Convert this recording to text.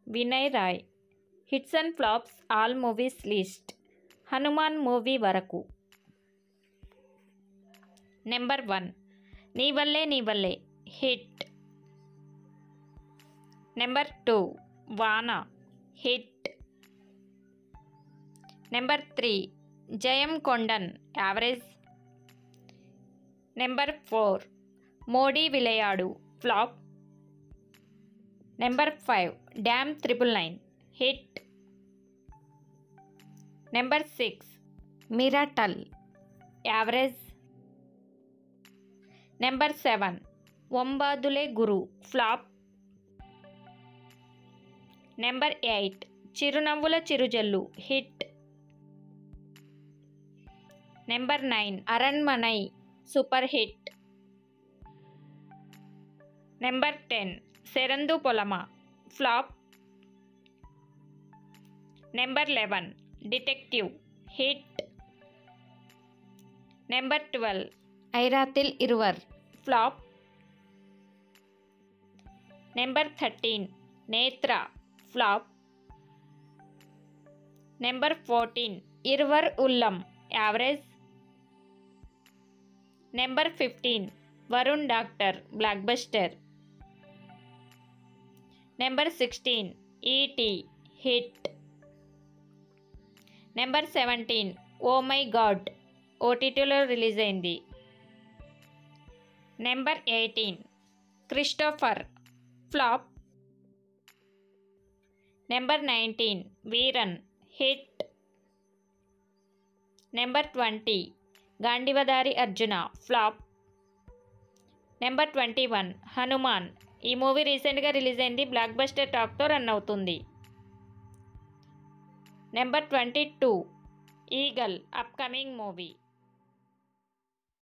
Vinay Rai hits and flops all movies list Hanuman movie వరకు number one Nee Valle Nee Valle hit number two Vaana hit number three Jayam Kondaan average number four Modhi Vilayadu flop number five dam triple nine hit number six Mirattal average number seven Ombadhule Guru flop number eight Chirunavvula Chirujallu hit number nine Aranmanai super hit number ten Serndhu Polama flop number eleven detective hit number twelve Aayirathil Iruvar flop number thirteen Nethra flop number fourteen Iruvar Ullam average number fifteen Varun doctor blockbuster number sixteen ET hit number seventeen oh my God ఓటీటీలో release అయింది number eighteen Christopher flop number nineteen Veeran hit number twenty Gandeevadhari Arjuna flop number twenty one Hanuman ఈ movie రీసెంట్గా release అయింది blockbuster టాక్తో run అవుతుంది number twenty two Eagle upcoming movie